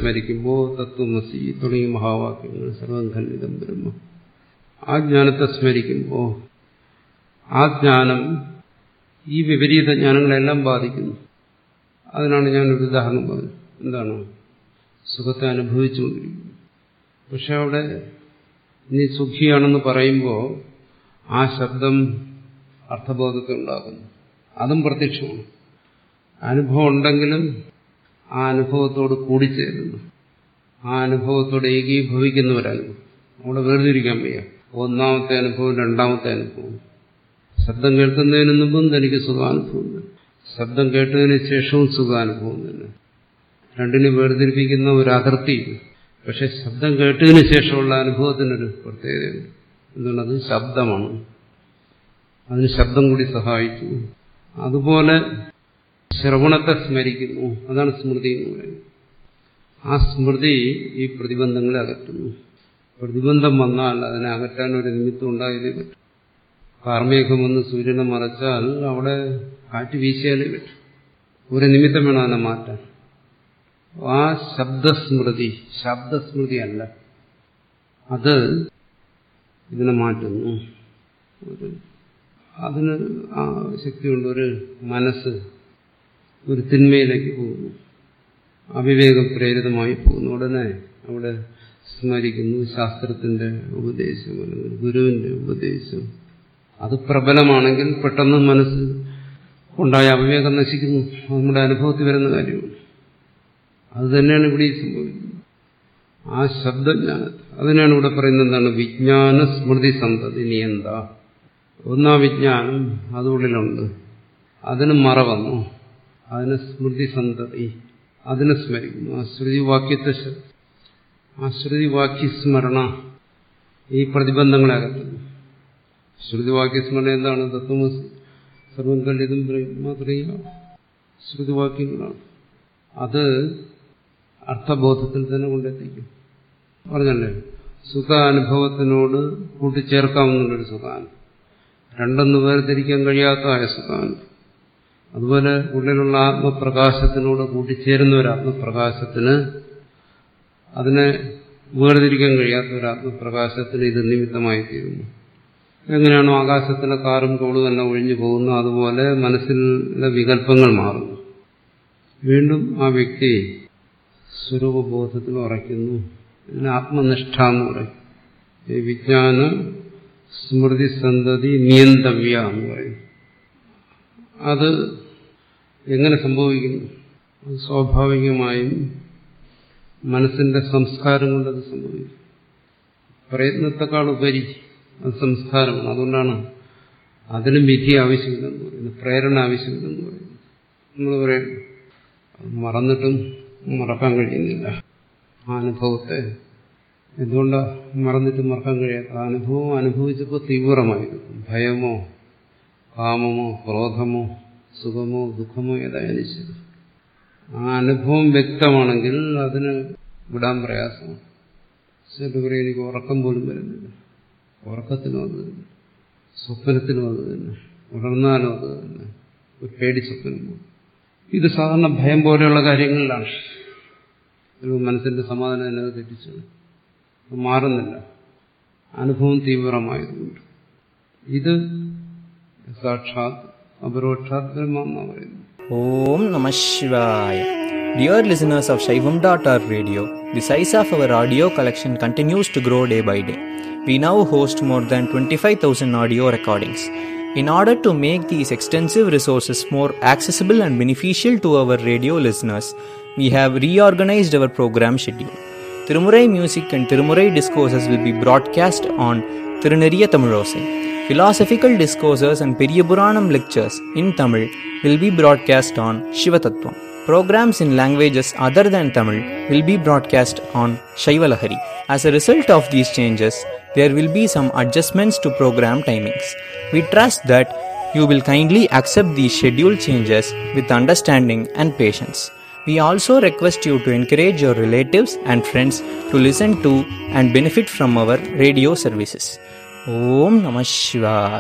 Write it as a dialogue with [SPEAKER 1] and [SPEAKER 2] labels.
[SPEAKER 1] സ്മരിക്കുമ്പോൾ തത്വമസി തുടങ്ങിയ മഹാവാക്യങ്ങൾ സർവം ഖണ്ഡിതം ബ്രഹ്മ ആ ജ്ഞാനത്തെ സ്മരിക്കുമ്പോൾ ആ ജ്ഞാനം ഈ വിപരീത ജ്ഞാനങ്ങളെല്ലാം ബാധിക്കുന്നു അതിനാണ് ഞാനൊരു ഉദാഹരണം പറഞ്ഞത് എന്താണ് സുഖത്തെ അനുഭവിച്ചുകൊണ്ടിരിക്കുന്നു പക്ഷെ അവിടെ നീ സുഖിയാണെന്ന് പറയുമ്പോൾ ആ ശബ്ദം അർത്ഥബോധത്തെ ഉണ്ടാക്കുന്നു അതും പ്രത്യക്ഷമാണ് അനുഭവം ഉണ്ടെങ്കിലും ആ അനുഭവത്തോട് കൂടിച്ചേരുന്നു ആ അനുഭവത്തോട് ഏകീഭവിക്കുന്നവരനുഭവം അവിടെ വേർതിരിക്കാൻ വയ്യ ഒന്നാമത്തെ അനുഭവം രണ്ടാമത്തെ അനുഭവം ശബ്ദം കേൾക്കുന്നതിന് മുമ്പും തനിക്ക് സുഖാനുഭവം തന്നെ ശബ്ദം കേട്ടതിന് ശേഷവും സുഖാനുഭവം തന്നെ രണ്ടിനെ വേർതിരിപ്പിക്കുന്ന ഒരു അതിർത്തി പക്ഷെ ശബ്ദം കേട്ടതിന് ശേഷമുള്ള അനുഭവത്തിനൊരു പ്രത്യേകതയുണ്ട് എന്നുള്ളത് ശബ്ദമാണ് അതിന് ശബ്ദം കൂടി സഹായിച്ചു അതുപോലെ ശ്രവണത്തെ സ്മരിക്കുന്നു അതാണ് സ്മൃതി എന്ന് പറയുന്നത് ആ സ്മൃതി ഈ പ്രതിബന്ധങ്ങളെ അകറ്റുന്നു പ്രതിബന്ധം വന്നാൽ അതിനെ അകറ്റാൻ ഒരു നിമിത്തം ഉണ്ടായതേ പറ്റും കാർമേഘം വന്ന് സൂര്യനെ മറച്ചാൽ അവിടെ കാറ്റ് വീശിയാലേ പറ്റും ഒരു നിമിത്തം വേണം അതിനെ മാറ്റാൻ ആ ശബ്ദസ്മൃതി ശബ്ദസ്മൃതി അല്ല അത് ഇതിനെ മാറ്റുന്നു ഒരു അതിന് ആ ശക്തിയുണ്ട് ഒരു മനസ്സ് ഒരു തിന്മയിലേക്ക് പോകുന്നു അവിവേകം പ്രേരിതമായി പോകുന്നു ഉടനെ അവിടെ സ്മരിക്കുന്നു ശാസ്ത്രത്തിന്റെ ഉപദേശം അല്ലെങ്കിൽ ഗുരുവിന്റെ ഉപദേശം അത് പ്രബലമാണെങ്കിൽ പെട്ടെന്ന് മനസ്സ് ഉണ്ടായ അവിവേകം നശിക്കുന്നു അത് നമ്മുടെ അനുഭവത്തിൽ വരുന്ന കാര്യമാണ് അത് തന്നെയാണ് ഇവിടെ സംഭവിക്കുന്നത് ആ ശബ്ദജ്ഞാനത്തെ അതിനാണ് ഇവിടെ പറയുന്നത് എന്താണ് വിജ്ഞാന സ്മൃതി സന്തതി നിയന്ത ഒന്നാ വിജ്ഞാനം അതുള്ളിലുണ്ട് അതിന് മറ വന്നു അതിന് സ്മൃതി സന്തതി അതിനെ സ്മരിക്കുന്നു ആ ശ്രുതിവാക്യത്തെ ആ ശ്രുതിവാക്യസ്മരണ ഈ പ്രതിബന്ധങ്ങളെ അകറ്റുന്നു ശ്രുതിവാക്യസ്മരണ എന്താണ് തത്വമസി സർവം കല്ലിതും ബ്രഹ്മ ശ്രുതിവാക്യങ്ങളാണ് അത് അർത്ഥബോധത്തിൽ തന്നെ കൊണ്ടെത്തിക്കും പറഞ്ഞല്ലേ സുഖാനുഭവത്തിനോട് കൂട്ടിച്ചേർക്കാവുന്നൊരു സുഖാനുഭവം രണ്ടൊന്ന് വേർതിരിക്കാൻ കഴിയാത്തതായ സുഖാനുഭവം അതുപോലെ ഉള്ളിലുള്ള ആത്മപ്രകാശത്തിനോട് കൂട്ടിച്ചേരുന്ന ഒരു ആത്മപ്രകാശത്തിന് അതിനെ വേർതിരിക്കാൻ കഴിയാത്ത ഒരു ആത്മപ്രകാശത്തിന് ഇത് നിമിത്തമായി തീരുന്നു എങ്ങനെയാണോ ആകാശത്തിലെ കാറും കോളും എല്ലാം ഒഴിഞ്ഞു പോകുന്നു അതുപോലെ മനസ്സിലെ വികല്പങ്ങൾ മാറുന്നു വീണ്ടും ആ വ്യക്തി സ്വരൂപബോധത്തിൽ ഉറയ്ക്കുന്നു ഇതിന് ആത്മനിഷ്ഠ എന്ന് പറയും ഈ വിജ്ഞാന സ്മൃതി സന്തതി നിയന്തവ്യ എന്ന് പറയും അത് എങ്ങനെ സംഭവിക്കുന്നു അത് സ്വാഭാവികമായും മനസ്സിന്റെ സംസ്കാരം കൊണ്ടത് സംഭവിക്കും പ്രയത്നത്തെക്കാൾ ഉപരി അത് സംസ്കാരമാണ് അതുകൊണ്ടാണ് അതിനും വിധി ആവശ്യമില്ലെന്ന് പറയുന്നത് പ്രേരണ ആവശ്യമില്ലെന്ന് പറയുന്നത് നമ്മൾ പറയും മറന്നിട്ടും മറക്കാൻ കഴിയുന്നില്ല ആ അനുഭവത്തെ എന്തുകൊണ്ടാണ് മറന്നിട്ട് മറക്കാൻ കഴിയാത്ത ആ അനുഭവം അനുഭവിച്ചപ്പോൾ തീവ്രമായിരുന്നു ഭയമോ കാമമോ ക്രോധമോ സുഖമോ ദുഃഖമോ ഏതായാലും ശരി ആ അനുഭവം വ്യക്തമാണെങ്കിൽ അതിന് വിടാൻ പ്രയാസമാണ് ചില പറയും എനിക്ക് ഉറക്കം പോലും വരുന്നില്ല ഉറക്കത്തിനും അത് തന്നെ സ്വപ്നത്തിനും അത് തന്നെ ഉണർന്നാലും അത് തന്നെ ഒരു പേടി സ്വപ്നം ഇത് സാധാരണ ഭയം പോലെയുള്ള കാര്യങ്ങളിലാണ് മനസ്സിന്റെ സമാധാനം എന്നത് തെറ്റിച്ചു മാറുന്നില്ല അനുഭവം തീവ്രമായതുകൊണ്ട് ഇത് സാക്ഷാത് അപരോക്ഷാത് ബ്രഹ്മ എന്നാണ് പറയുന്നത്
[SPEAKER 2] Om Namah Shivaya. Dear listeners of Shaivam.org radio, the size of our audio collection continues to grow day by day. We now host more than 25,000 audio recordings. In order to make these extensive resources more accessible and beneficial to our radio listeners, we have reorganized our program schedule. Tirumurai music and Tirumurai discourses will be broadcast on Tiruneriya Tamilosai. Philosophical discourses and Periyapuranam lectures in Tamil will be broadcast on Shivatattvam. Programs in languages other than Tamil will be broadcast on Shaivalahari. As a result of these changes, there will be some adjustments to program timings. We trust that you will kindly accept these schedule changes with understanding and patience. We also request you to encourage your relatives and friends to listen to and benefit from our radio services. Om Namah Shivaya.